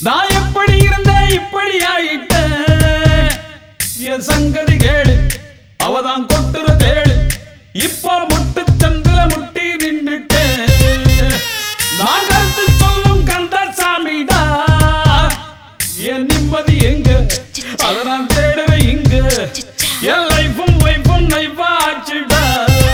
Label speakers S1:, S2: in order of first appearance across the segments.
S1: நான் எப்படி இருந்தேன் இப்படி ஆயிட்டேன் என் சங்கதி கேளு அவதான் கொட்டுற தேளு இப்போ முட்டு சந்தில முட்டி நின்னுட்டேன் நான் கருத்து சொல்லும் கந்தசாமிடா என் நிம்மதி எங்க அத நான் தேடுவேன் இங்க என் லைஃபும் வைஃபும் நைஃபாச்சுடா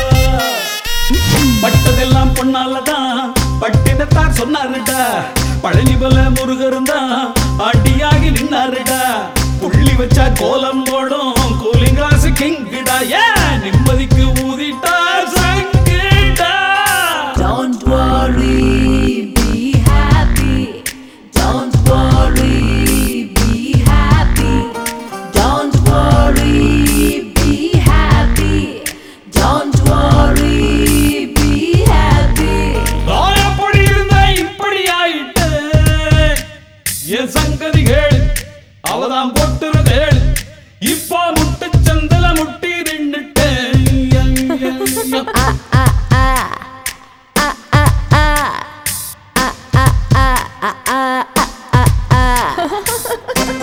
S1: பட்டதெல்லாம் பொண்ணாலதான் பட்டினத்தார் சொன்னாருடா பழனி பல முருகரும் தான் ஆட்டியாகி நின்னாருடா புள்ளி வச்சா கோலம் போடும் கூலிங் கிளாஸ் கிங்கிடா ஏன் நிம்மதிக்கு ஊதிட்டா சங்கிடா
S2: Don't worry, be happy. Don't worry, be happy. Don't worry, be happy. Don't worry, be happy.
S1: நான் எப்படி இருந்தேன் இப்படி ஆயிட்டு என் சங்கதி கேளு அவதான் கொட்டுற தேளு இப்போ முட்டு சந்தில முட்டி நின்னுட்டேன்
S2: Ah ah ah. Ah ah ah. Ah ah ah. Ah ah ah ah.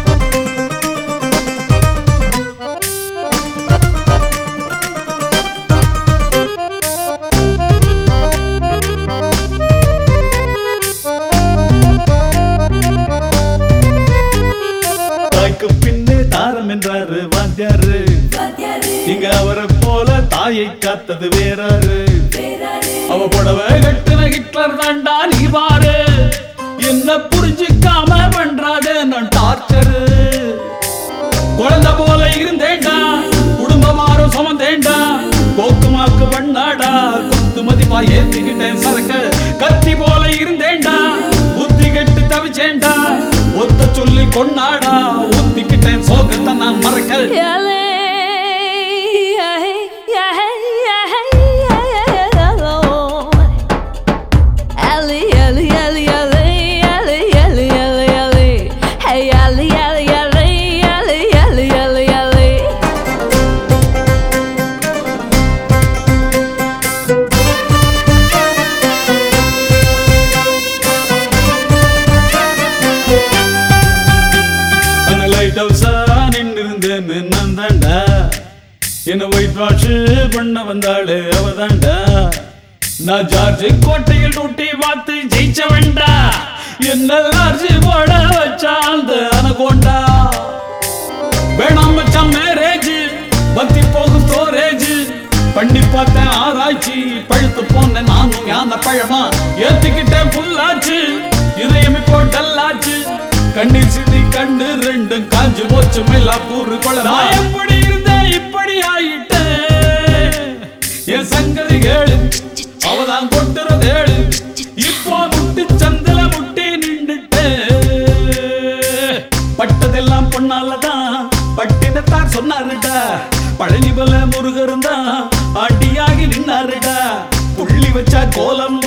S1: தாய்க்கு பின்னே தாரம் என்றாரு வாத்தியாரு இங்க அவரை போல தாயை காத்தது வேறாரு அவ புடவை கட்டுன ஹிட்லர் தாண்டா நீ பாரு என்ன புரிஞ்சுக்காம பண்றாத நான் டார்ச்சரு குழந்தை போல இருந்தேன்டா குடும்பமாரும் சுமந்தேன்டா கோக்குமாக்கு பண்ணாடா குத்து மதிப்பா ஏத்திக்கிட்டேன் சரக்க கத்தி போல இருந்தேன்டா புத்தி கெட்டு தவிச்சேன்டா ஒத்த சொல்லி கொண்டாடா ஊத்திக்கிட்டேன் சோகத்தை நான் மறக்க அந்த லைட் ஹவுஸா நின்று இருந்தேன்னு நான் தாண்டா என்ன ஒயிட் வாஷ் பண்ண வந்தாளு அவ தாண்டா நான் ஜார்ஜ் கோட்டையில் டூட்டி பார்த்து ஜெயிச்ச வேண்டா என்ன லார்ஜ் போட வச்சா அந்த அனகோண்டா வேணாம் மச்சான் மேரேஜ் பத்தி போகும் ஸ்டோரேஜ் பண்ணி பார்த்தேன் ஆராய்ச்சி பழுத்து போனேன் நானும் யான பழமா ஏத்துக்கிட்டேன் புல்லாச்சு இதயம் இப்போ டல்லாச்சு கண்ணீர் சிந்தி கண்ணு ரெண்டும் காஞ்சு போச்சு மேலா கூறு கொள்ள எப்படி இருந்தேன் இப்படி ஆயிட்டேன் என் சங்கதி கேளு அவதான் கொட்டுறது ஏழு இப்போ முட்டு சந்தில முட்டி நின்னுட்டேன் பட்டதெல்லாம் பொண்ணாலதான் பட்டினத்தார் சொன்னாருடா பழனி பல முருகரும் தான் ஆட்டியாகி நின்னாருடா புள்ளி வச்சா கோலம்